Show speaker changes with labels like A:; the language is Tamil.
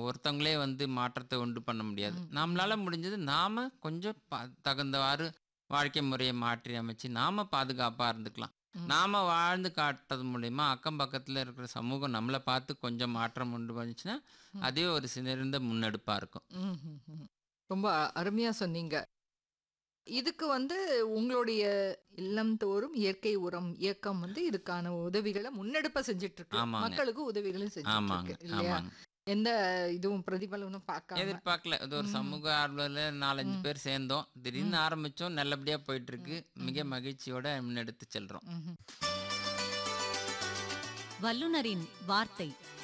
A: ஒருத்தவங்களே வந்து மாற்றத்தை உண்டு பண்ண முடியாது நம்மளால முடிஞ்சது நாம கொஞ்சம் ப- தகுந்தவாறு வாழ்க்கை முறையை மாற்றி அமைச்சு நாம பாதுகாப்பா இருந்துக்கலாம்
B: ம்.
A: நாம வாழ்ந்து காட்டுறது மூலயமா அக்கம் பக்கத்துல இருக்கிற சமூகம் நம்மளை பார்த்து கொஞ்சம் மாற்றம் உண்டு பண்ணுச்சுன்னா அதே ஒரு சிறந்த முன்னெடுப்பா இருக்கும்
B: ம், ம், ம். ரொம்ப அ- அருமையா சொன்னீங்க இதுக்கு வந்து உங்களுடைய இல்லம் தோறும் இயற்கை உரம் இயக்கம் வந்து இதுக்கான உதவிகளை முன்னெடுப்ப செஞ்சுட்டு இருக்கு
A: ஆமாங்க.
B: மக்களுக்கு உதவிகளும் செஞ்சுட்டு
A: ஆமாங்க
B: இருக்கு இல்லையா
A: ஆமாங்க
B: எந்த இதுவும் பிரதிபலனும் பார்க்காம
A: எதிர்பார்க்கல இது ஒரு
B: ம்.
A: சமூக ஆர்வலர் நாலஞ்சு பேர் சேர்ந்தோம் திடீர்னு ஆரம்பிச்சோம் நல்லபடியா போயிட்டு இருக்கு மிக மகிழ்ச்சியோட முன்னெடுத்து செல்றோம்
B: ம்ஹும்.
C: வல்லுனரின் வார்த்தை